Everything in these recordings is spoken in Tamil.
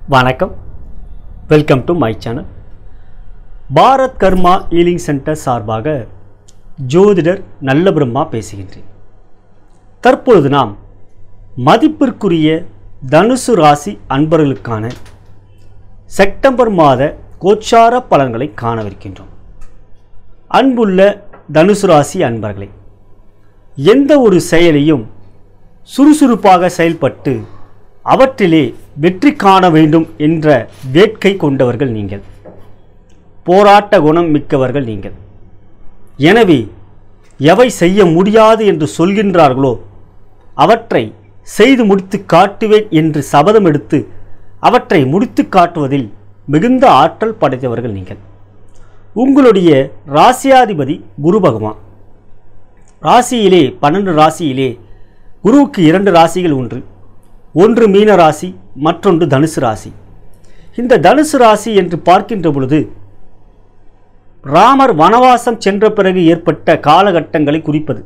வணக்கம் welcome to my channel Bharat Karma healing centre சார்பாக ஜோதிடர் நல்ல பிரம்மா பேசுகின்றேன் தற்பொழுது நாம் மதிப்பிற்குரிய தனுசு ராசி அன்பர்களுக்கான செப்டம்பர் மாத கோச்சார பலன்களை காணவிருக்கின்றோம் அன்புள்ள தனுசு ராசி அன்பர்களே எந்த ஒரு செயலையும் சுறுசுறுப்பாக செயல்பட்டு அவற்றிலே வெற்றி காண வேண்டும் என்ற வேட்கை கொண்டவர்கள் நீங்கள் போராட்ட குணம் மிக்கவர்கள் நீங்கள் எனவே எவை செய்ய முடியாது என்று சொல்கின்றார்களோ அவற்றை செய்து முடித்து காட்டுவேன் என்று சபதம் எடுத்து அவற்றை முடித்து காட்டுவதில் மிகுந்த ஆற்றல் படைத்தவர்கள் நீங்கள் உங்களுடைய ராசியாதிபதி குரு பகவான் ராசியிலே பன்னெண்டு ராசியிலே குருவுக்கு இரண்டு ராசிகள் உண்டு ஒன்று மீன ராசி மற்றொன்று தனுசு ராசி இந்த தனுசு ராசி என்று பார்க்கின்ற பொழுது ராமர் வனவாசம் சென்ற பிறகு ஏற்பட்ட காலகட்டங்களை குறிப்பது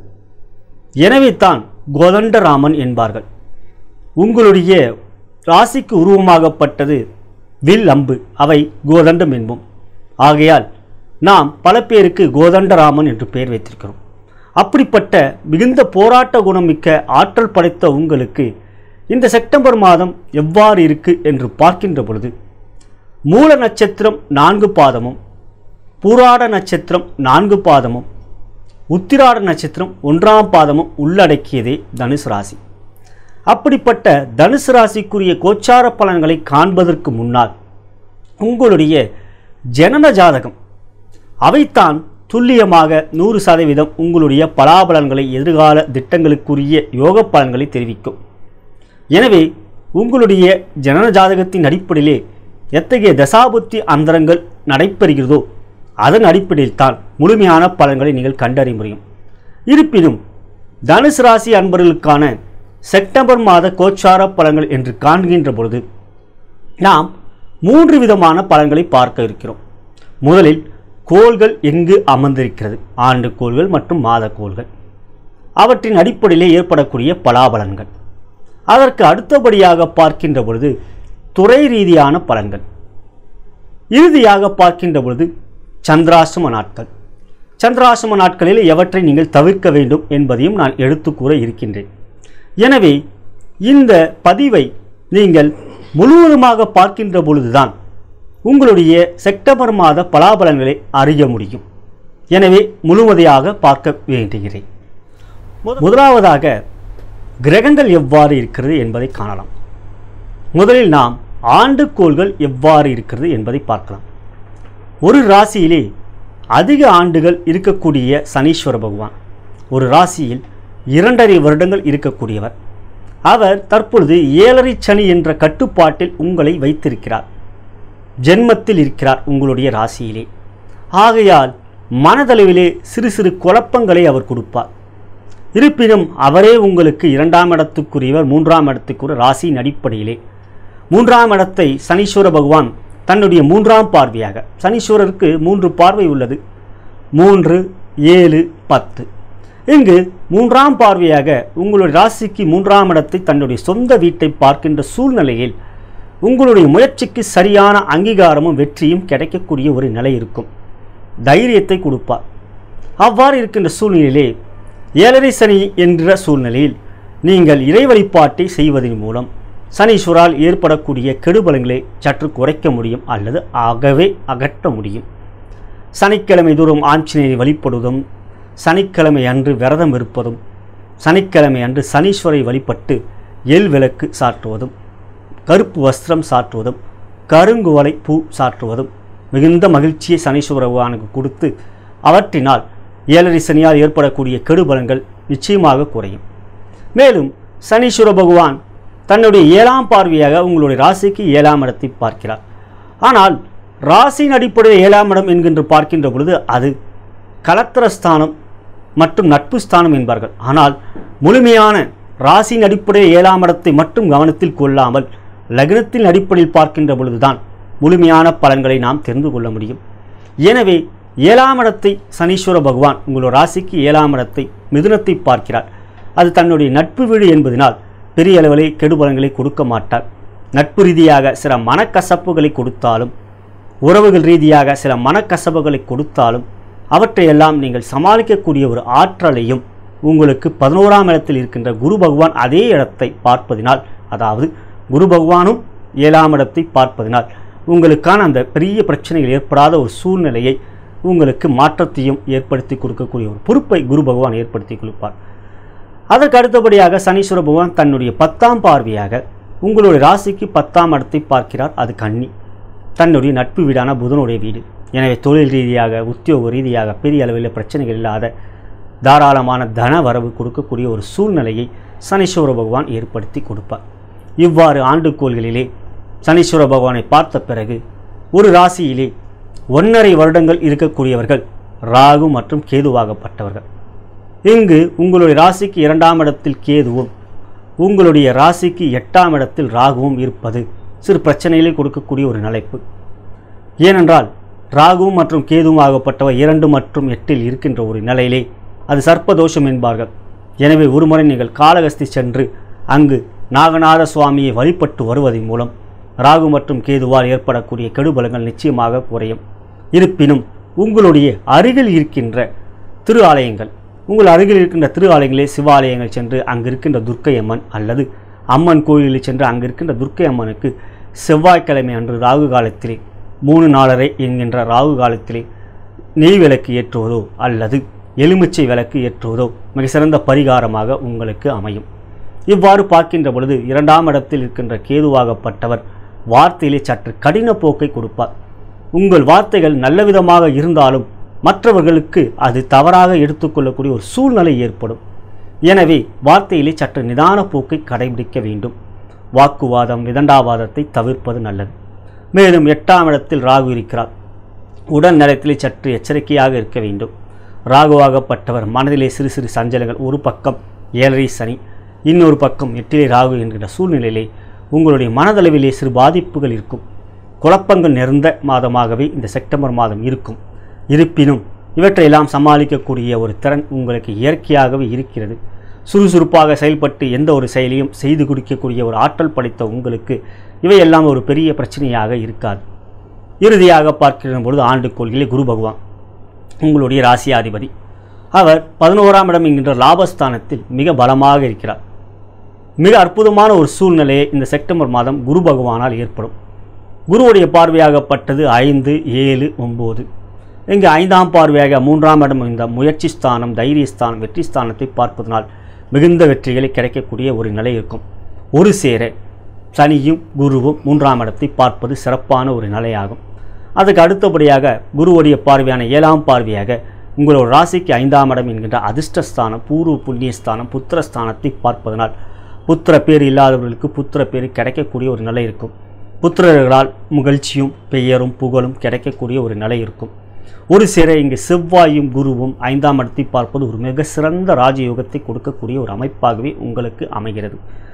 எனவே தான் கோதண்டராமன் என்பார்கள் உங்களுடைய ராசிக்கு உருவமாகப்பட்டது வில் அம்பு அவை கோதண்டம் என்போம் ஆகையால் நாம் பல பேருக்கு கோதண்டராமன் என்று பெயர் வைத்திருக்கிறோம் அப்படிப்பட்ட மிகுந்த போராட்ட குணமிக்க ஆற்றல் படைத்த உங்களுக்கு இந்த செப்டம்பர் மாதம் எவ்வாறு இருக்கு என்று பார்க்கின்ற பொழுது மூல நட்சத்திரம் நான்கு பாதமும் பூராட நட்சத்திரம் நான்கு பாதமும் உத்திராட நட்சத்திரம் ஒன்றாம் பாதமும் உள்ளடக்கியதே தனுசு ராசி அப்படிப்பட்ட தனுசு ராசிக்குரிய கோச்சார பலன்களை காண்பதற்கு முன்னால் உங்களுடைய ஜனன ஜாதகம் அவைத்தான் துல்லியமாக நூறு சதவீதம் உங்களுடைய பலாபலன்களை எதிர்கால திட்டங்களுக்குரிய யோக பலன்களை தெரிவிக்கும் எனவே உங்களுடைய ஜனன ஜாதகத்தின் அடிப்படையிலே எத்தகைய தசாபுத்தி அந்தரங்கள் நடைபெறுகிறதோ அதன் அடிப்படையில் தான் முழுமையான பலன்களை நீங்கள் கண்டறிய முடியும் இருப்பினும் தனுசு ராசி அன்பர்களுக்கான செப்டம்பர் மாத கோச்சார பலன்கள் என்று காண்கின்ற பொழுது நாம் மூன்று விதமான பலன்களை பார்க்க இருக்கிறோம் முதலில் கோள்கள் எங்கு அமர்ந்திருக்கிறது ஆண்டு கோள்கள் மற்றும் மாத கோள்கள் அவற்றின் அடிப்படையிலே ஏற்படக்கூடிய பலாபலன்கள் அதற்கு அடுத்தபடியாக பார்க்கின்ற பொழுது துறை ரீதியான பலன்கள் இறுதியாக பார்க்கின்ற பொழுது சந்திராசிரம நாட்கள் சந்திராசிரம நாட்களில் எவற்றை நீங்கள் தவிர்க்க வேண்டும் என்பதையும் நான் எடுத்து கூற இருக்கின்றேன் எனவே இந்த பதிவை நீங்கள் முழுவதுமாக பார்க்கின்ற பொழுதுதான் உங்களுடைய செப்டம்பர் மாத பலாபலன்களை அறிய முடியும் எனவே முழுவதையாக பார்க்க வேண்டுகிறேன் முத- முதலாவதாக கிரகங்கள் எவ்வாறு இருக்கிறது என்பதை காணலாம் முதலில் நாம் ஆண்டுக்கோள்கள் எவ்வாறு இருக்கிறது என்பதை பார்க்கலாம் ஒரு ராசியிலே அதிக ஆண்டுகள் இருக்கக்கூடிய சனீஸ்வர பகவான் ஒரு ராசியில் இரண்டரை வருடங்கள் இருக்கக்கூடியவர் அவர் தற்பொழுது ஏழரை சனி என்ற கட்டுப்பாட்டில் உங்களை வைத்திருக்கிறார் ஜென்மத்தில் இருக்கிறார் உங்களுடைய ராசியிலே ஆகையால் மனதளவிலே சிறு சிறு குழப்பங்களை அவர் கொடுப்பார் இருப்பினும் அவரே உங்களுக்கு இரண்டாம் இடத்துக்குரியவர் மூன்றாம் இடத்துக்குரிய ராசியின் அடிப்படையிலே மூன்றாம் இடத்தை சனீஸ்வர பகவான் தன்னுடைய மூன்றாம் பார்வையாக சனீஸ்வரருக்கு மூன்று பார்வை உள்ளது மூன்று ஏழு பத்து இங்கு மூன்றாம் பார்வையாக உங்களுடைய ராசிக்கு மூன்றாம் இடத்தை தன்னுடைய சொந்த வீட்டை பார்க்கின்ற சூழ்நிலையில் உங்களுடைய முயற்சிக்கு சரியான அங்கீகாரமும் வெற்றியும் கிடைக்கக்கூடிய ஒரு நிலை இருக்கும் தைரியத்தை கொடுப்பார் அவ்வாறு இருக்கின்ற சூழ்நிலையிலே ஏழரை சனி என்ற சூழ்நிலையில் நீங்கள் இறை வழிபாட்டை செய்வதன் மூலம் சனீஸ்வரால் ஏற்படக்கூடிய கெடுபலங்களை சற்று குறைக்க முடியும் அல்லது ஆகவே அகற்ற முடியும் சனிக்கிழமை தோறும் ஆஞ்சநேயரை வழிபடுவதும் சனிக்கிழமை அன்று விரதம் இருப்பதும் சனிக்கிழமை அன்று சனீஸ்வரை வழிபட்டு எல் விளக்கு சாற்றுவதும் கருப்பு வஸ்திரம் சாற்றுவதும் கருங்குவலை பூ சாற்றுவதும் மிகுந்த மகிழ்ச்சியை சனீஸ்வர பகவானுக்கு கொடுத்து அவற்றினால் ஏழரை சனியால் ஏற்படக்கூடிய கெடுபலன்கள் நிச்சயமாக குறையும் மேலும் சனீஸ்வர பகவான் தன்னுடைய ஏழாம் பார்வையாக உங்களுடைய ராசிக்கு ஏழாம் இடத்தை பார்க்கிறார் ஆனால் ராசியின் அடிப்படையில் ஏழாம் இடம் என்கின்ற பார்க்கின்ற பொழுது அது கலத்திரஸ்தானம் மற்றும் நட்பு ஸ்தானம் என்பார்கள் ஆனால் முழுமையான ராசியின் அடிப்படையில் ஏழாம் இடத்தை மட்டும் கவனத்தில் கொள்ளாமல் லக்னத்தின் அடிப்படையில் பார்க்கின்ற பொழுதுதான் முழுமையான பலன்களை நாம் தெரிந்து கொள்ள முடியும் எனவே ஏழாம் இடத்தை சனீஸ்வர பகவான் உங்களோட ராசிக்கு ஏழாம் இடத்தை மிதுனத்தை பார்க்கிறார் அது தன்னுடைய நட்பு வீடு என்பதனால் பெரிய அளவிலே கெடுபலன்களை கொடுக்க மாட்டார் நட்பு ரீதியாக சில மனக்கசப்புகளை கொடுத்தாலும் உறவுகள் ரீதியாக சில மனக்கசப்புகளை கொடுத்தாலும் அவற்றையெல்லாம் நீங்கள் சமாளிக்கக்கூடிய ஒரு ஆற்றலையும் உங்களுக்கு பதினோராம் இடத்தில் இருக்கின்ற குரு பகவான் அதே இடத்தை பார்ப்பதினால் அதாவது குரு பகவானும் ஏழாம் இடத்தை பார்ப்பதினால் உங்களுக்கான அந்த பெரிய பிரச்சனைகள் ஏற்படாத ஒரு சூழ்நிலையை உங்களுக்கு மாற்றத்தையும் ஏற்படுத்தி கொடுக்கக்கூடிய ஒரு பொறுப்பை குரு பகவான் ஏற்படுத்தி கொடுப்பார் அதற்கு அடுத்தபடியாக சனீஸ்வர பகவான் தன்னுடைய பத்தாம் பார்வையாக உங்களுடைய ராசிக்கு பத்தாம் இடத்தை பார்க்கிறார் அது கன்னி தன்னுடைய நட்பு வீடான புதனுடைய வீடு எனவே தொழில் ரீதியாக உத்தியோக ரீதியாக பெரிய அளவில் பிரச்சனைகள் இல்லாத தாராளமான தன வரவு கொடுக்கக்கூடிய ஒரு சூழ்நிலையை சனீஸ்வர பகவான் ஏற்படுத்தி கொடுப்பார் இவ்வாறு ஆண்டுக்கோள்களிலே சனீஸ்வர பகவானை பார்த்த பிறகு ஒரு ராசியிலே ஒன்றரை வருடங்கள் இருக்கக்கூடியவர்கள் ராகு மற்றும் கேதுவாகப்பட்டவர்கள் இங்கு உங்களுடைய ராசிக்கு இரண்டாம் இடத்தில் கேதுவும் உங்களுடைய ராசிக்கு எட்டாம் இடத்தில் ராகுவும் இருப்பது சிறு பிரச்சனைகளை கொடுக்கக்கூடிய ஒரு நிலைப்பு ஏனென்றால் ராகுவும் மற்றும் கேதுவும் ஆகப்பட்டவர் இரண்டு மற்றும் எட்டில் இருக்கின்ற ஒரு நிலையிலே அது சர்ப்பதோஷம் என்பார்கள் எனவே ஒருமுறை நீங்கள் காளகஸ்தி சென்று அங்கு நாகநாத சுவாமியை வழிபட்டு வருவதன் மூலம் ராகு மற்றும் கேதுவால் ஏற்படக்கூடிய கெடுபலங்கள் நிச்சயமாக குறையும் இருப்பினும் உங்களுடைய அருகில் இருக்கின்ற திரு ஆலயங்கள் உங்கள் அருகில் இருக்கின்ற திரு ஆலயங்களே சிவாலயங்கள் சென்று அங்கு இருக்கின்ற துர்க்கை அம்மன் அல்லது அம்மன் கோயிலில் சென்று அங்கு இருக்கின்ற துர்க்கை அம்மனுக்கு செவ்வாய்க்கிழமை அன்று ராகு காலத்திலே மூணு நாலரை என்கின்ற ராகு காலத்திலே நெய் விளக்கு ஏற்றுவதோ அல்லது எலுமிச்சை விளக்கு ஏற்றுவதோ மிக சிறந்த பரிகாரமாக உங்களுக்கு அமையும் இவ்வாறு பார்க்கின்ற பொழுது இரண்டாம் இடத்தில் இருக்கின்ற கேதுவாகப்பட்டவர் வார்த்தையிலே சற்று கடின போக்கை கொடுப்பார் உங்கள் வார்த்தைகள் நல்ல விதமாக இருந்தாலும் மற்றவர்களுக்கு அது தவறாக எடுத்துக்கொள்ளக்கூடிய ஒரு சூழ்நிலை ஏற்படும் எனவே வார்த்தையிலே சற்று நிதான போக்கை கடைபிடிக்க வேண்டும் வாக்குவாதம் விதண்டாவாதத்தை தவிர்ப்பது நல்லது மேலும் எட்டாம் இடத்தில் ராகு இருக்கிறார் உடல் நலத்திலே சற்று எச்சரிக்கையாக இருக்க வேண்டும் ராகுவாகப்பட்டவர் மனதிலே சிறு சிறு சஞ்சலங்கள் ஒரு பக்கம் ஏழரை சனி இன்னொரு பக்கம் எட்டிலே ராகு என்கிற சூழ்நிலையிலே உங்களுடைய மனதளவிலே சிறு பாதிப்புகள் இருக்கும் குழப்பங்கள் நிறைந்த மாதமாகவே இந்த செப்டம்பர் மாதம் இருக்கும் இருப்பினும் இவற்றையெல்லாம் சமாளிக்கக்கூடிய ஒரு திறன் உங்களுக்கு இயற்கையாகவே இருக்கிறது சுறுசுறுப்பாக செயல்பட்டு எந்த ஒரு செயலையும் செய்து கொடுக்கக்கூடிய ஒரு ஆற்றல் படைத்த உங்களுக்கு இவையெல்லாம் ஒரு பெரிய பிரச்சனையாக இருக்காது இறுதியாக பார்க்கிற பொழுது ஆண்டுக்கோள்களே குரு பகவான் உங்களுடைய ராசியாதிபதி அவர் பதினோராம் இடம் என்கின்ற லாபஸ்தானத்தில் மிக பலமாக இருக்கிறார் மிக அற்புதமான ஒரு சூழ்நிலையை இந்த செப்டம்பர் மாதம் குரு பகவானால் ஏற்படும் குருவுடைய பார்வையாகப்பட்டது ஐந்து ஏழு ஒம்பது இங்கு ஐந்தாம் பார்வையாக மூன்றாம் இடம் இந்த முயற்சி ஸ்தானம் தைரியஸ்தானம் வெற்றி ஸ்தானத்தை பார்ப்பதனால் மிகுந்த வெற்றிகளை கிடைக்கக்கூடிய ஒரு நிலை இருக்கும் ஒரு சேர சனியும் குருவும் மூன்றாம் இடத்தை பார்ப்பது சிறப்பான ஒரு நிலையாகும் அதுக்கு அடுத்தபடியாக குருவுடைய பார்வையான ஏழாம் பார்வையாக உங்களோட ராசிக்கு ஐந்தாம் இடம் என்கின்ற அதிர்ஷ்டஸ்தானம் பூர்வ புண்ணியஸ்தானம் புத்திரஸ்தானத்தை பார்ப்பதனால் புத்திர பேர் இல்லாதவர்களுக்கு புத்திர பேர் கிடைக்கக்கூடிய ஒரு நிலை இருக்கும் புத்திரர்களால் மகிழ்ச்சியும் பெயரும் புகழும் கிடைக்கக்கூடிய ஒரு நிலை இருக்கும் ஒரு சிற இங்கு செவ்வாயும் குருவும் ஐந்தாம் இடத்தை பார்ப்பது ஒரு மிக சிறந்த ராஜயோகத்தை கொடுக்கக்கூடிய ஒரு அமைப்பாகவே உங்களுக்கு அமைகிறது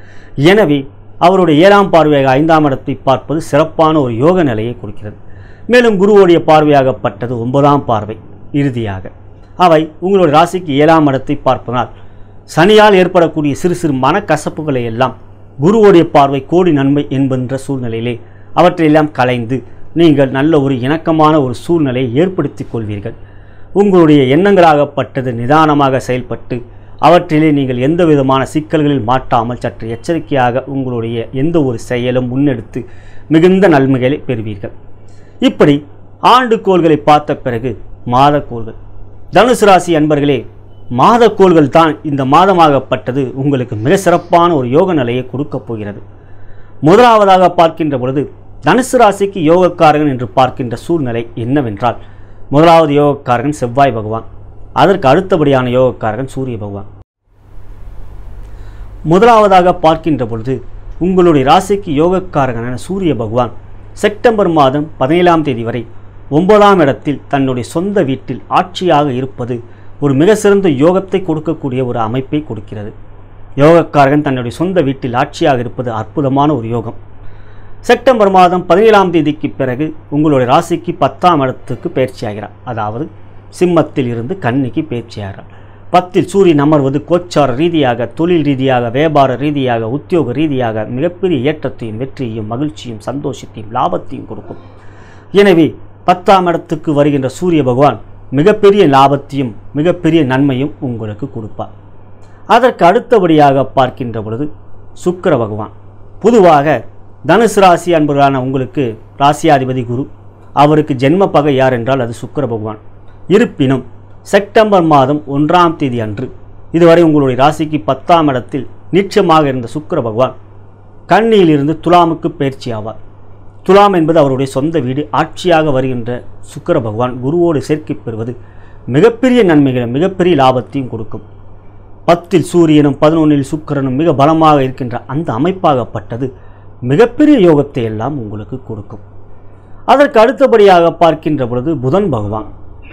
எனவே அவருடைய ஏழாம் பார்வையாக ஐந்தாம் இடத்தை பார்ப்பது சிறப்பான ஒரு யோக நிலையை கொடுக்கிறது மேலும் குருவுடைய பார்வையாகப்பட்டது ஒன்பதாம் பார்வை இறுதியாக அவை உங்களுடைய ராசிக்கு ஏழாம் இடத்தை பார்ப்பதனால் சனியால் ஏற்படக்கூடிய சிறு சிறு மனக்கசப்புகளை எல்லாம் குருவுடைய பார்வை கோடி நன்மை என்கின்ற சூழ்நிலையிலே அவற்றையெல்லாம் கலைந்து நீங்கள் நல்ல ஒரு இணக்கமான ஒரு சூழ்நிலையை ஏற்படுத்திக் கொள்வீர்கள் உங்களுடைய எண்ணங்களாகப்பட்டது நிதானமாக செயல்பட்டு அவற்றிலே நீங்கள் எந்த விதமான சிக்கல்களில் மாட்டாமல் சற்று எச்சரிக்கையாக உங்களுடைய எந்த ஒரு செயலும் முன்னெடுத்து மிகுந்த நன்மைகளை பெறுவீர்கள் இப்படி ஆண்டுக்கோள்களை பார்த்த பிறகு மாதக்கோள்கள் தனுசு ராசி அன்பர்களே மாதக்கோள்கள் தான் இந்த மாதமாகப்பட்டது உங்களுக்கு மிக சிறப்பான ஒரு யோக நிலையை கொடுக்கப் போகிறது முதலாவதாக பார்க்கின்ற பொழுது தனுசு ராசிக்கு யோகக்காரகன் என்று பார்க்கின்ற சூழ்நிலை என்னவென்றால் முதலாவது யோகக்காரகன் செவ்வாய் பகவான் அதற்கு அடுத்தபடியான யோகக்காரகன் சூரிய பகவான் முதலாவதாக பார்க்கின்ற பொழுது உங்களுடைய ராசிக்கு யோகக்காரகனான சூரிய பகவான் செப்டம்பர் மாதம் பதினேழாம் தேதி வரை ஒன்பதாம் இடத்தில் தன்னுடைய சொந்த வீட்டில் ஆட்சியாக இருப்பது ஒரு மிக சிறந்த யோகத்தை கொடுக்கக்கூடிய ஒரு அமைப்பை கொடுக்கிறது யோகக்காரகன் தன்னுடைய சொந்த வீட்டில் ஆட்சியாக இருப்பது அற்புதமான ஒரு யோகம் செப்டம்பர் மாதம் பதினேழாம் தேதிக்கு பிறகு உங்களுடைய ராசிக்கு பத்தாம் இடத்துக்கு பயிற்சியாகிறார் அதாவது சிம்மத்தில் இருந்து கன்னிக்கு பயிற்சியாகிறார் பத்தில் சூரியன் அமர்வது கோச்சார ரீதியாக தொழில் ரீதியாக வியாபார ரீதியாக உத்தியோக ரீதியாக மிகப்பெரிய ஏற்றத்தையும் வெற்றியையும் மகிழ்ச்சியும் சந்தோஷத்தையும் லாபத்தையும் கொடுக்கும் எனவே பத்தாம் இடத்துக்கு வருகின்ற சூரிய பகவான் மிகப்பெரிய லாபத்தையும் மிகப்பெரிய நன்மையும் உங்களுக்கு கொடுப்பார் அதற்கு அடுத்தபடியாக பார்க்கின்ற பொழுது சுக்கிர பகவான் பொதுவாக தனுசு ராசி அன்பர்களான உங்களுக்கு ராசியாதிபதி குரு அவருக்கு ஜென்ம பகை யார் என்றால் அது சுக்கிர பகவான் இருப்பினும் செப்டம்பர் மாதம் ஒன்றாம் தேதி அன்று இதுவரை உங்களுடைய ராசிக்கு பத்தாம் இடத்தில் நிச்சயமாக இருந்த சுக்கிர பகவான் கன்னியிலிருந்து துலாமுக்கு பயிற்சி ஆவார் துலாம் என்பது அவருடைய சொந்த வீடு ஆட்சியாக வருகின்ற சுக்கிர பகவான் குருவோடு சேர்க்கை பெறுவது மிகப்பெரிய நன்மைகளை மிகப்பெரிய லாபத்தையும் கொடுக்கும் பத்தில் சூரியனும் பதினொன்றில் சுக்கிரனும் மிக பலமாக இருக்கின்ற அந்த அமைப்பாகப்பட்டது மிகப்பெரிய யோகத்தை எல்லாம் உங்களுக்கு கொடுக்கும் அதற்கு அடுத்தபடியாக பார்க்கின்ற பொழுது புதன் பகவான்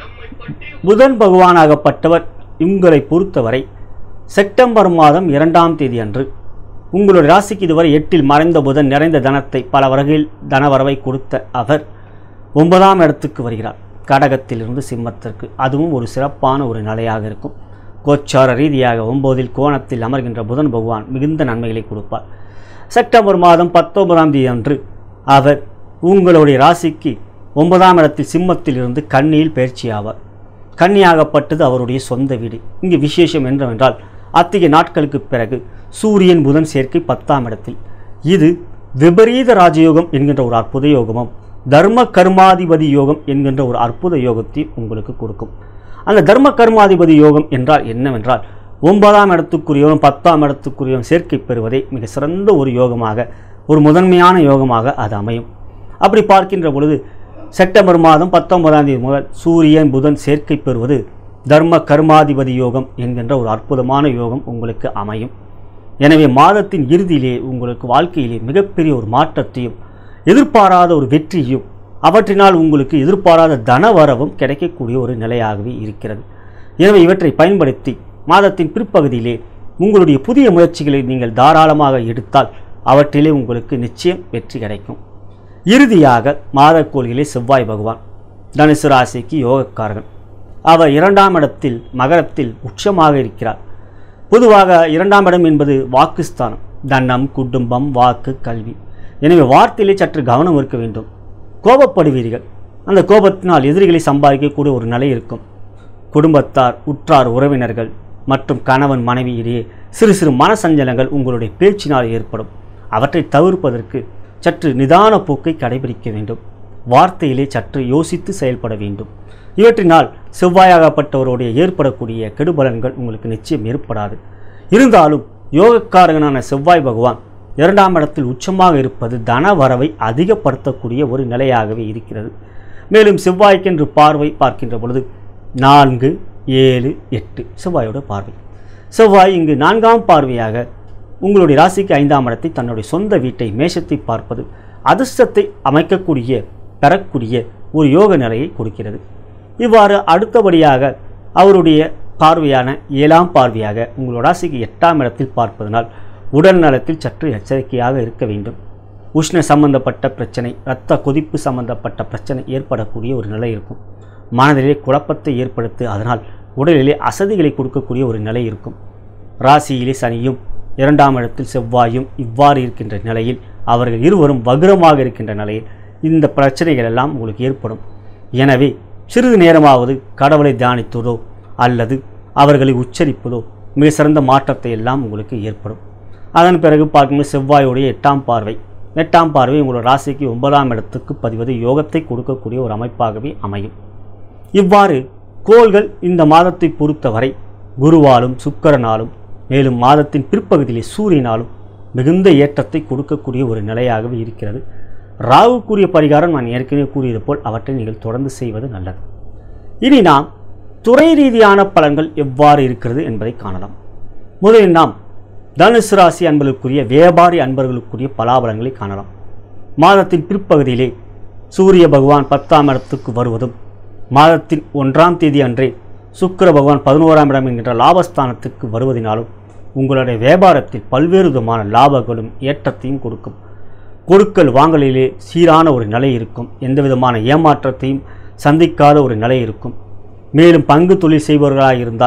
புதன் பகவானாகப்பட்டவர் உங்களை பொறுத்தவரை செப்டம்பர் மாதம் இரண்டாம் தேதி அன்று உங்களுடைய ராசிக்கு இதுவரை எட்டில் மறைந்த புதன் நிறைந்த தனத்தை பல வகையில் தனவரவை கொடுத்த அவர் ஒன்பதாம் இடத்துக்கு வருகிறார் கடகத்திலிருந்து சிம்மத்திற்கு அதுவும் ஒரு சிறப்பான ஒரு நிலையாக இருக்கும் கோச்சார ரீதியாக ஒன்பதில் கோணத்தில் அமர்கின்ற புதன் பகவான் மிகுந்த நன்மைகளை கொடுப்பார் செப்டம்பர் மாதம் பத்தொன்பதாம் தேதி அன்று அவர் உங்களுடைய ராசிக்கு ஒன்பதாம் இடத்தில் சிம்மத்தில் இருந்து கன்னியில் பயிற்சி ஆவார் கன்னியாகப்பட்டது அவருடைய சொந்த வீடு இங்கு விசேஷம் என்னவென்றால் அத்தகைய நாட்களுக்கு பிறகு சூரியன் புதன் சேர்க்கை பத்தாம் இடத்தில் இது விபரீத ராஜயோகம் என்கின்ற ஒரு அற்புத யோகமும் தர்ம கர்மாதிபதி யோகம் என்கின்ற ஒரு அற்புத யோகத்தை உங்களுக்கு கொடுக்கும் அந்த தர்ம கர்மாதிபதி யோகம் என்றால் என்னவென்றால் ஒன்பதாம் இடத்துக்குரியவன் பத்தாம் இடத்துக்குரியவன் சேர்க்கை பெறுவதே மிக சிறந்த ஒரு யோகமாக ஒரு முதன்மையான யோகமாக அது அமையும் அப்படி பார்க்கின்ற பொழுது செப்டம்பர் மாதம் பத்தொன்பதாம் தேதி முதல் சூரியன் புதன் சேர்க்கை பெறுவது தர்ம கர்மாதிபதி யோகம் என்கின்ற ஒரு அற்புதமான யோகம் உங்களுக்கு அமையும் எனவே மாதத்தின் இறுதியிலே உங்களுக்கு வாழ்க்கையிலே மிகப்பெரிய ஒரு மாற்றத்தையும் எதிர்பாராத ஒரு வெற்றியும் அவற்றினால் உங்களுக்கு எதிர்பாராத தனவரவும் கிடைக்கக்கூடிய ஒரு நிலையாகவே இருக்கிறது எனவே இவற்றை பயன்படுத்தி மாதத்தின் பிற்பகுதியிலே உங்களுடைய புதிய முயற்சிகளை நீங்கள் தாராளமாக எடுத்தால் அவற்றிலே உங்களுக்கு நிச்சயம் வெற்றி கிடைக்கும் இறுதியாக மாதக்கோள்களே செவ்வாய் பகவான் தனுசு ராசிக்கு யோகக்காரகன் அவர் இரண்டாம் இடத்தில் மகரத்தில் உச்சமாக இருக்கிறார் பொதுவாக இரண்டாம் இடம் என்பது வாக்குஸ்தானம் தண்டம் குடும்பம் வாக்கு கல்வி எனவே வார்த்தையிலே சற்று கவனம் இருக்க வேண்டும் கோபப்படுவீர்கள் அந்த கோபத்தினால் எதிரிகளை சம்பாதிக்கக்கூடிய ஒரு நிலை இருக்கும் குடும்பத்தார் உற்றார் உறவினர்கள் மற்றும் கணவன் மனைவியிடையே சிறு சிறு மனசஞ்சலங்கள் உங்களுடைய பேச்சினால் ஏற்படும் அவற்றை தவிர்ப்பதற்கு சற்று நிதான போக்கை கடைபிடிக்க வேண்டும் வார்த்தையிலே சற்று யோசித்து செயல்பட வேண்டும் இவற்றினால் செவ்வாயாகப்பட்டவருடைய ஏற்படக்கூடிய கெடுபலன்கள் உங்களுக்கு நிச்சயம் ஏற்படாது இருந்தாலும் யோகக்காரகனான செவ்வாய் பகவான் இரண்டாம் இடத்தில் உச்சமாக இருப்பது தன வரவை அதிகப்படுத்தக்கூடிய ஒரு நிலையாகவே இருக்கிறது மேலும் செவ்வாய்க்கென்று பார்வை பார்க்கின்ற பொழுது நான்கு ஏழு எட்டு செவ்வாயோட பார்வை செவ்வாய் இங்கு நான்காம் பார்வையாக உங்களுடைய ராசிக்கு ஐந்தாம் இடத்தை தன்னுடைய சொந்த வீட்டை மேஷத்தை பார்ப்பது அதிர்ஷ்டத்தை அமைக்கக்கூடிய பெறக்கூடிய ஒரு யோக நிலையை கொடுக்கிறது இவ்வாறு அடுத்தபடியாக அவருடைய பார்வையான ஏழாம் பார்வையாக உங்களோட ராசிக்கு எட்டாம் இடத்தில் பார்ப்பதனால் உடல் நலத்தில் சற்று எச்சரிக்கையாக இருக்க வேண்டும் உஷ்ண சம்பந்தப்பட்ட பிரச்சனை இரத்த கொதிப்பு சம்பந்தப்பட்ட பிரச்சனை ஏற்படக்கூடிய ஒரு நிலை இருக்கும் மனதிலே குழப்பத்தை ஏற்படுத்தி அதனால் உடலிலே அசதிகளை கொடுக்கக்கூடிய ஒரு நிலை இருக்கும் ராசியிலே சனியும் இரண்டாம் இடத்தில் செவ்வாயும் இவ்வாறு இருக்கின்ற நிலையில் அவர்கள் இருவரும் வக்ரமாக இருக்கின்ற நிலையில் இந்த பிரச்சனைகள் எல்லாம் உங்களுக்கு ஏற்படும் எனவே சிறிது நேரமாவது கடவுளை தியானித்ததோ அல்லது அவர்களை உச்சரிப்பதோ மிக சிறந்த மாற்றத்தை எல்லாம் உங்களுக்கு ஏற்படும் அதன் பிறகு பார்க்கும்போது செவ்வாயுடைய எட்டாம் பார்வை எட்டாம் பார்வை உங்களோட ராசிக்கு ஒன்பதாம் இடத்துக்கு பதிவது யோகத்தை கொடுக்கக்கூடிய ஒரு அமைப்பாகவே அமையும் இவ்வாறு கோள்கள் இந்த மாதத்தை பொறுத்தவரை குருவாலும் சுக்கிரனாலும் மேலும் மாதத்தின் பிற்பகுதியிலே சூரியனாலும் மிகுந்த ஏற்றத்தை கொடுக்கக்கூடிய ஒரு நிலையாகவே இருக்கிறது ராகுக்குரிய பரிகாரம் நான் ஏற்கனவே கூறியது போல் அவற்றை நீங்கள் தொடர்ந்து செய்வது நல்லது இனி நாம் துறை ரீதியான பலன்கள் எவ்வாறு இருக்கிறது என்பதை காணலாம் முதலில் நாம் தனுசு ராசி அன்பர்களுக்குரிய வியாபாரி அன்பர்களுக்குரிய பலாபலங்களை காணலாம் மாதத்தின் பிற்பகுதியிலே சூரிய பகவான் பத்தாம் இடத்துக்கு வருவதும் மாதத்தின் ஒன்றாம் தேதி அன்றே சுக்கிர பகவான் பதினோராம் இடம் என்கின்ற லாபஸ்தானத்துக்கு வருவதினாலும் உங்களுடைய வியாபாரத்தில் பல்வேறு விதமான லாபங்களும் ஏற்றத்தையும் கொடுக்கும் கொடுக்கல் வாங்கலிலே சீரான ஒரு நிலை இருக்கும் எந்த விதமான ஏமாற்றத்தையும் சந்திக்காத ஒரு நிலை இருக்கும் மேலும் பங்கு தொழில் செய்பவர்களாக இருந்தால்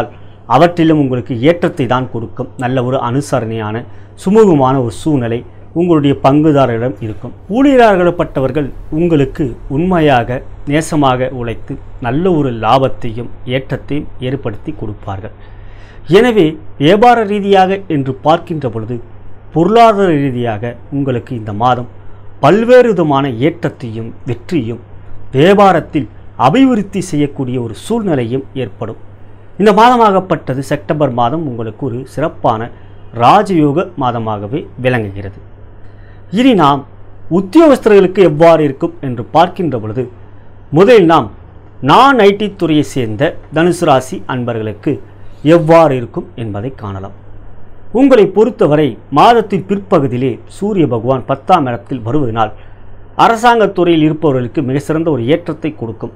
அவற்றிலும் உங்களுக்கு ஏற்றத்தை தான் கொடுக்கும் நல்ல ஒரு அனுசரணையான சுமூகமான ஒரு சூழ்நிலை உங்களுடைய பங்குதாரரிடம் இருக்கும் ஊழியர்களப்பட்டவர்கள் உங்களுக்கு உண்மையாக நேசமாக உழைத்து நல்ல ஒரு லாபத்தையும் ஏற்றத்தையும் ஏற்படுத்தி கொடுப்பார்கள் எனவே வியாபார ரீதியாக என்று பார்க்கின்ற பொழுது பொருளாதார ரீதியாக உங்களுக்கு இந்த மாதம் பல்வேறு விதமான ஏற்றத்தையும் வெற்றியும் வியாபாரத்தில் அபிவிருத்தி செய்யக்கூடிய ஒரு சூழ்நிலையும் ஏற்படும் இந்த மாதமாகப்பட்டது செப்டம்பர் மாதம் உங்களுக்கு ஒரு சிறப்பான ராஜயோக மாதமாகவே விளங்குகிறது இனி நாம் உத்தியோகஸ்தர்களுக்கு எவ்வாறு இருக்கும் என்று பார்க்கின்ற பொழுது முதலில் நாம் நான் ஐடி துறையை சேர்ந்த தனுசு ராசி அன்பர்களுக்கு எவ்வாறு இருக்கும் என்பதை காணலாம் உங்களை பொறுத்தவரை மாதத்தின் பிற்பகுதியிலே சூரிய பகவான் பத்தாம் இடத்தில் வருவதனால் அரசாங்கத் துறையில் இருப்பவர்களுக்கு மிக சிறந்த ஒரு ஏற்றத்தை கொடுக்கும்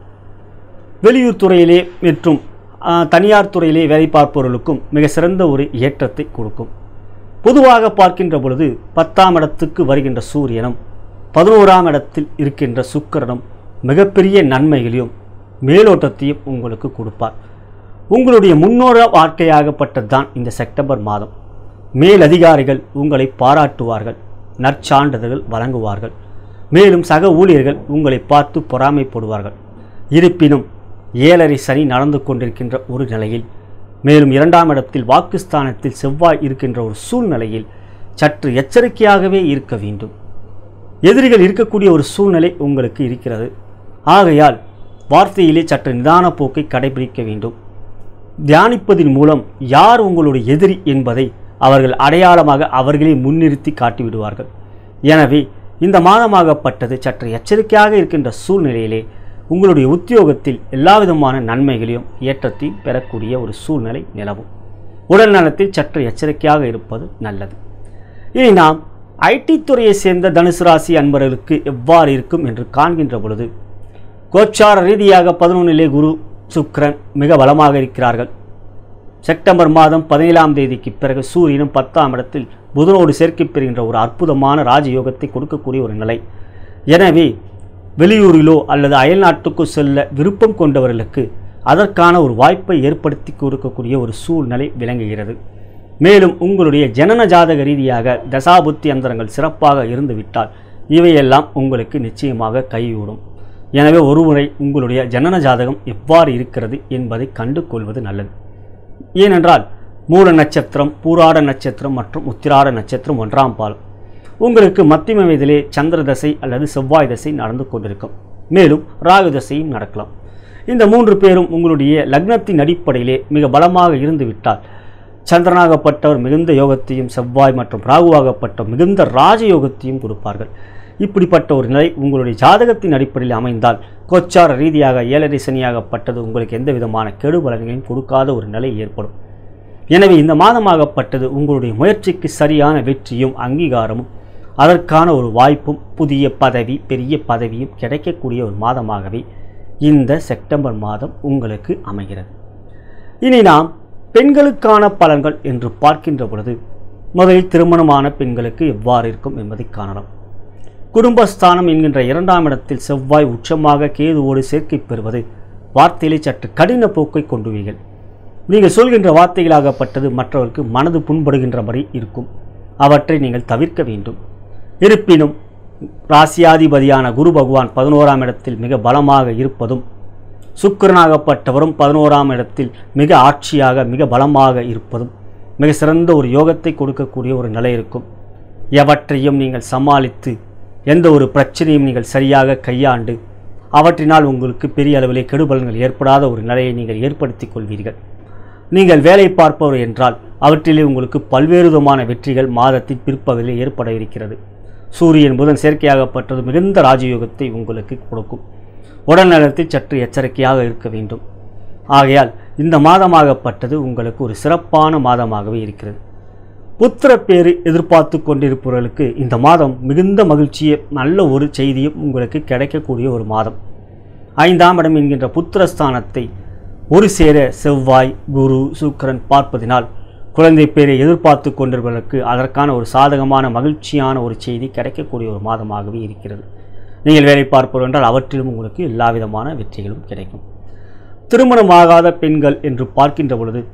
வெளியூர் துறையிலே மற்றும் ஆ, தனியார் துறையிலே வேலை பார்ப்பவர்களுக்கும் மிக சிறந்த ஒரு ஏற்றத்தை கொடுக்கும் பொதுவாக பார்க்கின்ற பொழுது பத்தாம் இடத்துக்கு வருகின்ற சூரியனும் பதினோராம் இடத்தில் இருக்கின்ற சுக்கிரனும் மிகப்பெரிய நன்மைகளையும் மேலோட்டத்தையும் உங்களுக்கு கொடுப்பார் உங்களுடைய முன்னோர வாழ்க்கையாகப்பட்டது தான் இந்த செப்டம்பர் மாதம் மேலதிகாரிகள் உங்களை பாராட்டுவார்கள் நற்சான்றிதழ்கள் வழங்குவார்கள் மேலும் சக ஊழியர்கள் உங்களை பார்த்து பொறாமைப்படுவார்கள் இருப்பினும் ஏழரை சனி நடந்து கொண்டிருக்கின்ற ஒரு நிலையில் மேலும் இரண்டாம் இடத்தில் வாக்குஸ்தானத்தில் செவ்வாய் இருக்கின்ற ஒரு சூழ்நிலையில் சற்று எச்சரிக்கையாகவே இருக்க வேண்டும் எதிரிகள் இருக்கக்கூடிய ஒரு சூழ்நிலை உங்களுக்கு இருக்கிறது ஆகையால் வார்த்தையிலே சற்று நிதான போக்கை கடைபிடிக்க வேண்டும் தியானிப்பதன் மூலம் யார் உங்களுடைய எதிரி என்பதை அவர்கள் அடையாளமாக அவர்களே முன்னிறுத்தி காட்டிவிடுவார்கள் எனவே இந்த மாதமாகப்பட்டது சற்று எச்சரிக்கையாக இருக்கின்ற சூழ்நிலையிலே உங்களுடைய உத்தியோகத்தில் எல்லாவிதமான நன்மைகளையும் ஏற்றத்தையும் பெறக்கூடிய ஒரு சூழ்நிலை நிலவும் உடல் நலத்தில் சற்று எச்சரிக்கையாக இருப்பது நல்லது இனி நாம் ஐடி துறையை சேர்ந்த தனுசு ராசி அன்பர்களுக்கு எவ்வாறு இருக்கும் என்று காண்கின்ற பொழுது கோச்சார ரீதியாக பதினொன்றிலே குரு சுக்கிரன் மிக பலமாக இருக்கிறார்கள் செப்டம்பர் மாதம் பதினேழாம் தேதிக்கு பிறகு சூரியனும் பத்தாம் இடத்தில் புதனோடு சேர்க்கை பெறுகின்ற ஒரு அற்புதமான ராஜயோகத்தை கொடுக்கக்கூடிய ஒரு நிலை எனவே வெளியூரிலோ அல்லது அயல்நாட்டுக்கோ செல்ல விருப்பம் கொண்டவர்களுக்கு அதற்கான ஒரு வாய்ப்பை ஏற்படுத்தி கொடுக்கக்கூடிய ஒரு சூழ்நிலை விளங்குகிறது மேலும் உங்களுடைய ஜனன ஜாதக ரீதியாக தசாபுத்தி அந்தரங்கள் சிறப்பாக இருந்துவிட்டால் இவையெல்லாம் உங்களுக்கு நிச்சயமாக கைகூடும் எனவே ஒருமுறை உங்களுடைய ஜனன ஜாதகம் எவ்வாறு இருக்கிறது என்பதை கண்டு கொள்வது நல்லது ஏனென்றால் மூல நட்சத்திரம் பூராட நட்சத்திரம் மற்றும் உத்திராட நட்சத்திரம் ஒன்றாம் பாலம் உங்களுக்கு மத்தியம வயதிலே சந்திர தசை அல்லது செவ்வாய் தசை நடந்து கொண்டிருக்கும் மேலும் ராகு தசையும் நடக்கலாம் இந்த மூன்று பேரும் உங்களுடைய லக்னத்தின் அடிப்படையிலே மிக பலமாக இருந்துவிட்டால் சந்திரனாகப்பட்டவர் மிகுந்த யோகத்தையும் செவ்வாய் மற்றும் ராகுவாகப்பட்ட மிகுந்த ராஜயோகத்தையும் கொடுப்பார்கள் இப்படிப்பட்ட ஒரு நிலை உங்களுடைய ஜாதகத்தின் அடிப்படையில் அமைந்தால் கோச்சார ரீதியாக ஏழரை சனியாகப்பட்டது உங்களுக்கு எந்த விதமான கெடு பலன்களையும் கொடுக்காத ஒரு நிலை ஏற்படும் எனவே இந்த மாதமாகப்பட்டது உங்களுடைய முயற்சிக்கு சரியான வெற்றியும் அங்கீகாரமும் அதற்கான ஒரு வாய்ப்பும் புதிய பதவி பெரிய பதவியும் கிடைக்கக்கூடிய ஒரு மாதமாகவே இந்த செப்டம்பர் மாதம் உங்களுக்கு அமைகிறது இனி நாம் பெண்களுக்கான பலன்கள் என்று பார்க்கின்ற பொழுது முதலில் திருமணமான பெண்களுக்கு எவ்வாறு இருக்கும் என்பதை காணலாம் குடும்பஸ்தானம் என்கின்ற இரண்டாம் இடத்தில் செவ்வாய் உச்சமாக கேதுவோடு சேர்க்கை பெறுவது வார்த்தையிலே சற்று கடின போக்கை கொண்டுவீர்கள் நீங்கள் சொல்கின்ற வார்த்தைகளாகப்பட்டது மற்றவருக்கு மனது புண்படுகின்றபடி இருக்கும் அவற்றை நீங்கள் தவிர்க்க வேண்டும் இருப்பினும் ராசியாதிபதியான குரு பகவான் பதினோராம் இடத்தில் மிக பலமாக இருப்பதும் சுக்கிரனாகப்பட்டவரும் பதினோராம் இடத்தில் மிக ஆட்சியாக மிக பலமாக இருப்பதும் மிக சிறந்த ஒரு யோகத்தை கொடுக்கக்கூடிய ஒரு நிலை இருக்கும் எவற்றையும் நீங்கள் சமாளித்து எந்த ஒரு பிரச்சனையும் நீங்கள் சரியாக கையாண்டு அவற்றினால் உங்களுக்கு பெரிய அளவிலே கெடுபலன்கள் ஏற்படாத ஒரு நிலையை நீங்கள் ஏற்படுத்திக் கொள்வீர்கள் நீங்கள் வேலை பார்ப்பவர் என்றால் அவற்றிலே உங்களுக்கு பல்வேறு விதமான வெற்றிகள் மாதத்தின் பிற்பகுதியில் ஏற்பட இருக்கிறது சூரியன் புதன் செயற்கையாகப்பட்டது மிகுந்த ராஜயோகத்தை உங்களுக்கு கொடுக்கும் உடல் நலத்தில் சற்று எச்சரிக்கையாக இருக்க வேண்டும் ஆகையால் இந்த மாதமாகப்பட்டது உங்களுக்கு ஒரு சிறப்பான மாதமாகவே இருக்கிறது புத்திர பேரு எதிர்பார்த்து கொண்டிருப்பவர்களுக்கு இந்த மாதம் மிகுந்த மகிழ்ச்சியை நல்ல ஒரு செய்தியும் உங்களுக்கு கிடைக்கக்கூடிய ஒரு மாதம் ஐந்தாம் இடம் என்கின்ற புத்திரஸ்தானத்தை ஒரு சேர செவ்வாய் குரு சுக்கிரன் பார்ப்பதினால் குழந்தை பேரை எதிர்பார்த்து கொண்டிருப்பவர்களுக்கு அதற்கான ஒரு சாதகமான மகிழ்ச்சியான ஒரு செய்தி கிடைக்கக்கூடிய ஒரு மாதமாகவே இருக்கிறது நீங்கள் வேலை பார்ப்பவர் என்றால் அவற்றிலும் உங்களுக்கு எல்லா விதமான வெற்றிகளும் கிடைக்கும் திருமணமாகாத பெண்கள் என்று பார்க்கின்ற பொழுது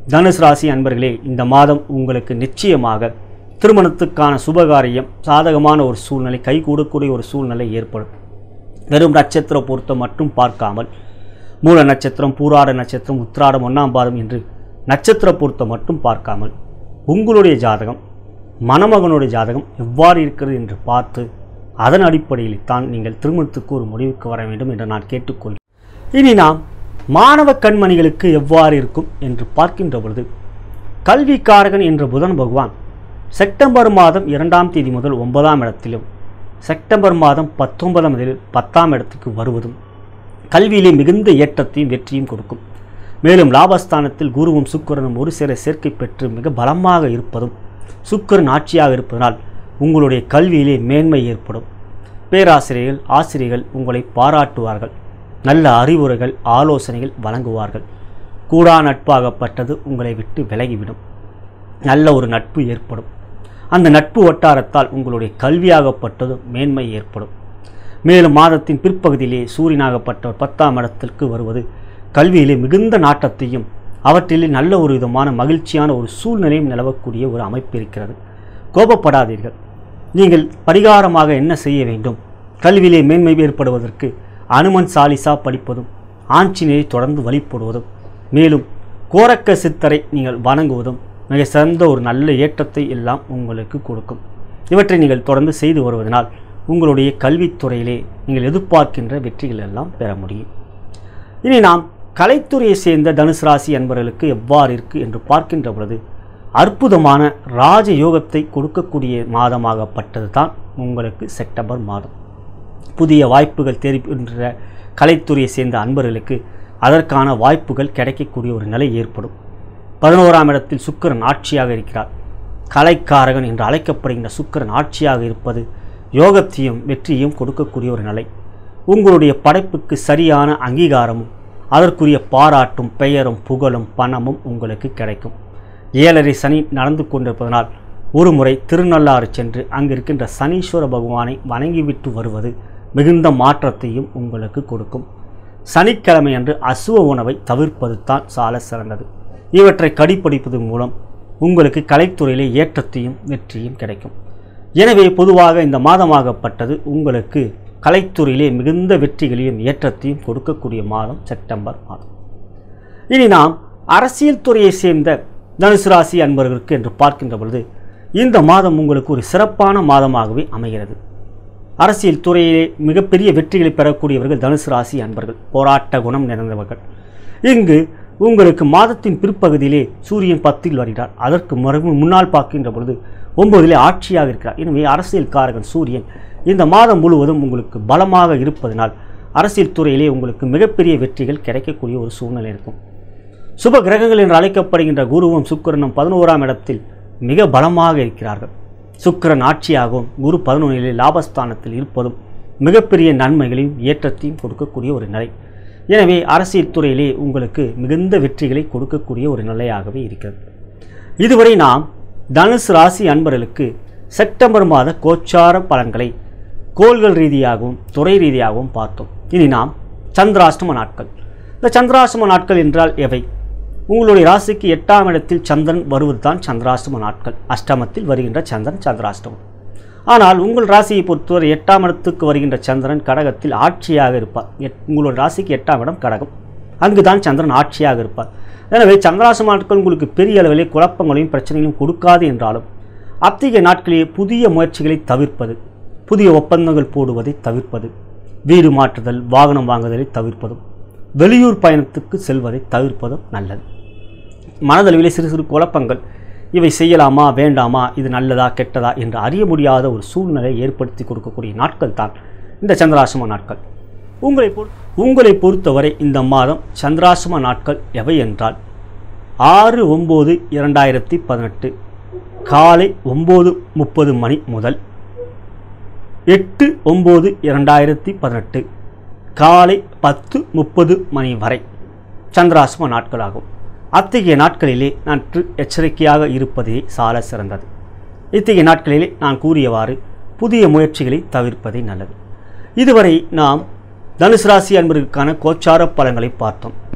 தனுசு ராசி அன்பர்களே இந்த மாதம் உங்களுக்கு நிச்சயமாக திருமணத்துக்கான சுபகாரியம் சாதகமான ஒரு சூழ்நிலை கைகூடக்கூடிய ஒரு சூழ்நிலை ஏற்படும் வெறும் நட்சத்திர பொருத்தம் மட்டும் பார்க்காமல் மூல நட்சத்திரம் பூராட நட்சத்திரம் உத்திராடம் ஒன்றாம் பாதம் என்று நட்சத்திர பொருத்தம் மட்டும் பார்க்காமல் உங்களுடைய ஜாதகம் மணமகனுடைய ஜாதகம் எவ்வாறு இருக்கிறது என்று பார்த்து அதன் அடிப்படையில் தான் நீங்கள் திருமணத்துக்கு ஒரு முடிவுக்கு வர வேண்டும் என்று நான் கேட்டுக்கொள் இனி நாம் மாணவ கண்மணிகளுக்கு எவ்வாறு இருக்கும் என்று பார்க்கின்ற பொழுது கல்விக்காரகன் என்ற புதன் பகவான் செப்டம்பர் மாதம் இரண்டாம் தேதி முதல் ஒன்பதாம் இடத்திலும் செப்டம்பர் மாதம் பத்தொன்பதாம் தேதி பத்தாம் இடத்துக்கு வருவதும் கல்வியிலே மிகுந்த ஏற்றத்தையும் வெற்றியும் கொடுக்கும் மேலும் லாபஸ்தானத்தில் குருவும் சுக்கிரனும் ஒரு சில சேர்க்கை பெற்று மிக பலமாக இருப்பதும் சுக்கிரன் ஆட்சியாக இருப்பதனால் உங்களுடைய கல்வியிலே மேன்மை ஏற்படும் பேராசிரியர்கள் ஆசிரியர்கள் உங்களை பாராட்டுவார்கள் நல்ல அறிவுரைகள் ஆலோசனைகள் வழங்குவார்கள் கூடா நட்பாகப்பட்டது உங்களை விட்டு விலகிவிடும் நல்ல ஒரு நட்பு ஏற்படும் அந்த நட்பு வட்டாரத்தால் உங்களுடைய கல்வியாகப்பட்டது மேன்மை ஏற்படும் மேலும் மாதத்தின் பிற்பகுதியிலே சூரியனாகப்பட்டவர் பத்தாம் இடத்திற்கு வருவது கல்வியிலே மிகுந்த நாட்டத்தையும் அவற்றிலே நல்ல ஒரு விதமான மகிழ்ச்சியான ஒரு சூழ்நிலையும் நிலவக்கூடிய ஒரு அமைப்பு இருக்கிறது கோபப்படாதீர்கள் நீங்கள் பரிகாரமாக என்ன செய்ய வேண்டும் கல்வியிலே மேன்மை ஏற்படுவதற்கு அனுமன் சாலிசா படிப்பதும் ஆஞ்சினையை தொடர்ந்து வழிபடுவதும் மேலும் கோரக்க சித்தரை நீங்கள் வணங்குவதும் மிக சிறந்த ஒரு நல்ல ஏற்றத்தை எல்லாம் உங்களுக்கு கொடுக்கும் இவற்றை நீங்கள் தொடர்ந்து செய்து வருவதனால் உங்களுடைய கல்வித்துறையிலே நீங்கள் எதிர்பார்க்கின்ற வெற்றிகள் எல்லாம் பெற முடியும் இனி நாம் கலைத்துறையை சேர்ந்த தனுசு ராசி அன்பர்களுக்கு எவ்வாறு இருக்கு என்று பார்க்கின்ற பொழுது அற்புதமான ராஜ யோகத்தை கொடுக்கக்கூடிய மாதமாகப்பட்டது தான் உங்களுக்கு செப்டம்பர் மாதம் புதிய வாய்ப்புகள் தெரிகின்ற கலைத்துறையை சேர்ந்த அன்பர்களுக்கு அதற்கான வாய்ப்புகள் கிடைக்கக்கூடிய ஒரு நிலை ஏற்படும் பதினோராம் இடத்தில் சுக்கிரன் ஆட்சியாக இருக்கிறார் கலைக்காரகன் என்று அழைக்கப்படுகின்ற சுக்கிரன் ஆட்சியாக இருப்பது யோகத்தையும் வெற்றியும் கொடுக்கக்கூடிய ஒரு நிலை உங்களுடைய படைப்புக்கு சரியான அங்கீகாரமும் அதற்குரிய பாராட்டும் பெயரும் புகழும் பணமும் உங்களுக்கு கிடைக்கும் ஏழரை சனி நடந்து கொண்டிருப்பதனால் ஒரு முறை திருநள்ளாறு சென்று அங்கு இருக்கின்ற சனீஸ்வர பகவானை வணங்கிவிட்டு வருவது மிகுந்த மாற்றத்தையும் உங்களுக்கு கொடுக்கும் சனிக்கிழமை அன்று அசுவ உணவை தவிர்ப்பது தான் சால சிறந்தது இவற்றை கடைப்பிடிப்பது மூலம் உங்களுக்கு கலைத்துறையிலே ஏற்றத்தையும் வெற்றியும் கிடைக்கும் எனவே பொதுவாக இந்த மாதமாகப்பட்டது உங்களுக்கு கலைத்துறையிலே மிகுந்த வெற்றிகளையும் ஏற்றத்தையும் கொடுக்கக்கூடிய மாதம் செப்டம்பர் மாதம் இனி நாம் அரசியல் துறையை சேர்ந்த தனுசு ராசி அன்பர்களுக்கு என்று பார்க்கின்ற பொழுது இந்த மாதம் உங்களுக்கு ஒரு சிறப்பான மாதமாகவே அமைகிறது அரசியல் துறையிலே மிகப்பெரிய வெற்றிகளை பெறக்கூடியவர்கள் தனுசு ராசி அன்பர்கள் போராட்ட குணம் நிறைந்தவர்கள் இங்கு உங்களுக்கு மாதத்தின் பிற்பகுதியிலே சூரியன் பத்தில் வருகிறார் அதற்கு மறு முன்னால் பார்க்கின்ற பொழுது ஒன்பதிலே ஆட்சியாக இருக்கிறார் எனவே அரசியல்காரகன் சூரியன் இந்த மாதம் முழுவதும் உங்களுக்கு பலமாக இருப்பதனால் அரசியல் துறையிலே உங்களுக்கு மிகப்பெரிய வெற்றிகள் கிடைக்கக்கூடிய ஒரு சூழ்நிலை இருக்கும் சுப கிரகங்கள் என்று அழைக்கப்படுகின்ற குருவும் சுக்கிரனும் பதினோராம் இடத்தில் மிக பலமாக இருக்கிறார்கள் சுக்கிரன் ஆட்சியாகவும் குரு பதினொன்றிலே லாபஸ்தானத்தில் இருப்பதும் மிகப்பெரிய நன்மைகளையும் ஏற்றத்தையும் கொடுக்கக்கூடிய ஒரு நிலை எனவே அரசியல் துறையிலே உங்களுக்கு மிகுந்த வெற்றிகளை கொடுக்கக்கூடிய ஒரு நிலையாகவே இருக்கிறது இதுவரை நாம் தனுசு ராசி அன்பர்களுக்கு செப்டம்பர் மாத கோச்சார பலன்களை கோள்கள் ரீதியாகவும் துறை ரீதியாகவும் பார்த்தோம் இனி நாம் சந்திராஷ்டம நாட்கள் இந்த சந்திராஷ்டம நாட்கள் என்றால் எவை உங்களுடைய ராசிக்கு எட்டாம் இடத்தில் சந்திரன் வருவது தான் சந்திராஷ்டம நாட்கள் அஷ்டமத்தில் வருகின்ற சந்திரன் சந்திராஷ்டமம் ஆனால் உங்கள் ராசியை பொறுத்தவரை எட்டாம் இடத்துக்கு வருகின்ற சந்திரன் கடகத்தில் ஆட்சியாக இருப்பார் எட் உங்களுடைய ராசிக்கு எட்டாம் இடம் கடகம் அங்கு தான் சந்திரன் ஆட்சியாக இருப்பார் எனவே சந்திராசம நாட்கள் உங்களுக்கு பெரிய அளவிலே குழப்பங்களையும் பிரச்சனைகளையும் கொடுக்காது என்றாலும் அத்தகைய நாட்களிலே புதிய முயற்சிகளை தவிர்ப்பது புதிய ஒப்பந்தங்கள் போடுவதை தவிர்ப்பது வீடு மாற்றுதல் வாகனம் வாங்குதலை தவிர்ப்பதும் வெளியூர் பயணத்துக்கு செல்வதை தவிர்ப்பதும் நல்லது மனதளவிலே சிறு சிறு குழப்பங்கள் இவை செய்யலாமா வேண்டாமா இது நல்லதா கெட்டதா என்று அறிய முடியாத ஒரு சூழ்நிலை ஏற்படுத்தி கொடுக்கக்கூடிய நாட்கள் தான் இந்த சந்திராசிரம நாட்கள் உங்களை பொறு உங்களை பொறுத்தவரை இந்த மாதம் சந்திராசிரம நாட்கள் எவை என்றால் ஆறு ஒம்பது இரண்டாயிரத்தி பதினெட்டு காலை ஒம்பது முப்பது மணி முதல் எட்டு ஒம்பது இரண்டாயிரத்தி பதினெட்டு காலை பத்து முப்பது மணி வரை சந்திராசிரம நாட்களாகும் அத்தகைய நாட்களிலே நன்று எச்சரிக்கையாக இருப்பதே சால சிறந்தது இத்தகைய நாட்களிலே நான் கூறியவாறு புதிய முயற்சிகளை தவிர்ப்பதே நல்லது இதுவரை நாம் தனுசு ராசி அன்பர்களுக்கான கோச்சார பலன்களை பார்த்தோம்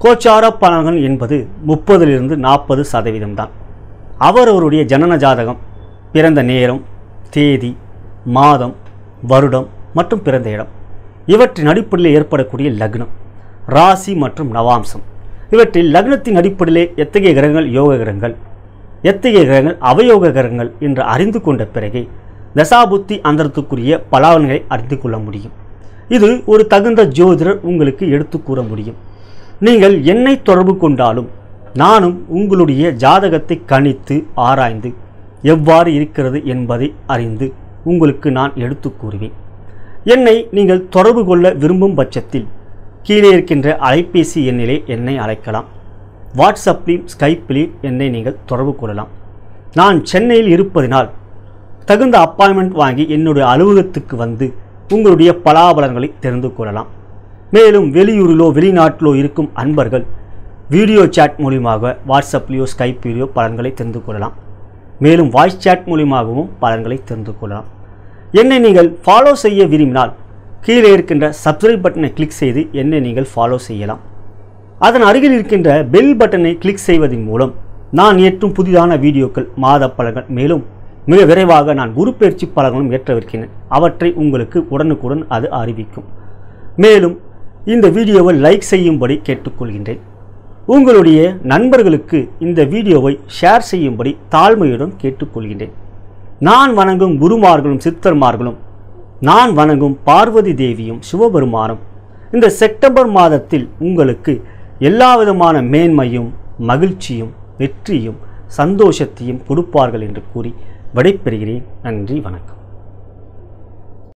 கோச்சார பலன்கள் என்பது முப்பதிலிருந்து நாற்பது சதவீதம் தான் அவரவருடைய ஜனன ஜாதகம் பிறந்த நேரம் தேதி மாதம் வருடம் மற்றும் பிறந்த இடம் இவற்றின் அடிப்படையில் ஏற்படக்கூடிய லக்னம் ராசி மற்றும் நவாம்சம் இவற்றில் லக்னத்தின் அடிப்படையிலே எத்தகைய கிரகங்கள் யோக கிரகங்கள் எத்தகைய கிரகங்கள் அவயோக கிரகங்கள் என்று அறிந்து கொண்ட பிறகே தசாபுத்தி அந்தரத்துக்குரிய பலாவன்களை அறிந்து கொள்ள முடியும் இது ஒரு தகுந்த ஜோதிடர் உங்களுக்கு எடுத்து கூற முடியும் நீங்கள் என்னை தொடர்பு கொண்டாலும் நானும் உங்களுடைய ஜாதகத்தை கணித்து ஆராய்ந்து எவ்வாறு இருக்கிறது என்பதை அறிந்து உங்களுக்கு நான் எடுத்து கூறுவேன் என்னை நீங்கள் தொடர்பு கொள்ள விரும்பும் பட்சத்தில் கீழே இருக்கின்ற அலைபேசி எண்ணிலே என்னை அழைக்கலாம் வாட்ஸ்அப்லையும் ஸ்கைப்பிலையும் என்னை நீங்கள் தொடர்பு கொள்ளலாம் நான் சென்னையில் இருப்பதினால் தகுந்த அப்பாயின்மெண்ட் வாங்கி என்னுடைய அலுவலகத்துக்கு வந்து உங்களுடைய பலாபலன்களை தெரிந்து கொள்ளலாம் மேலும் வெளியூரிலோ வெளிநாட்டிலோ இருக்கும் அன்பர்கள் வீடியோ சாட் மூலியமாக வாட்ஸ்அப்லேயோ ஸ்கைப்பிலேயோ பலன்களை தெரிந்து கொள்ளலாம் மேலும் வாய்ஸ் சாட் மூலியமாகவும் பலன்களை தெரிந்து கொள்ளலாம் என்னை நீங்கள் ஃபாலோ செய்ய விரும்பினால் கீழே இருக்கின்ற சப்ஸ்கிரைப் பட்டனை கிளிக் செய்து என்னை நீங்கள் ஃபாலோ செய்யலாம் அதன் அருகில் இருக்கின்ற பெல் பட்டனை கிளிக் செய்வதன் மூலம் நான் ஏற்றும் புதிதான வீடியோக்கள் மாத பலன்கள் மேலும் மிக விரைவாக நான் குரு பயிற்சி பலன்களும் ஏற்றவிருக்கிறேன் அவற்றை உங்களுக்கு உடனுக்குடன் அது அறிவிக்கும் மேலும் இந்த வீடியோவை லைக் செய்யும்படி கேட்டுக்கொள்கின்றேன் உங்களுடைய நண்பர்களுக்கு இந்த வீடியோவை ஷேர் செய்யும்படி தாழ்மையுடன் கேட்டுக்கொள்கின்றேன் நான் வணங்கும் குருமார்களும் சித்தர்மார்களும் நான் வணங்கும் பார்வதி தேவியும் சிவபெருமானும் இந்த செப்டம்பர் மாதத்தில் உங்களுக்கு எல்லா விதமான மேன்மையும் மகிழ்ச்சியும் வெற்றியும் சந்தோஷத்தையும் கொடுப்பார்கள் என்று கூறி விடைபெறுகிறேன் நன்றி வணக்கம்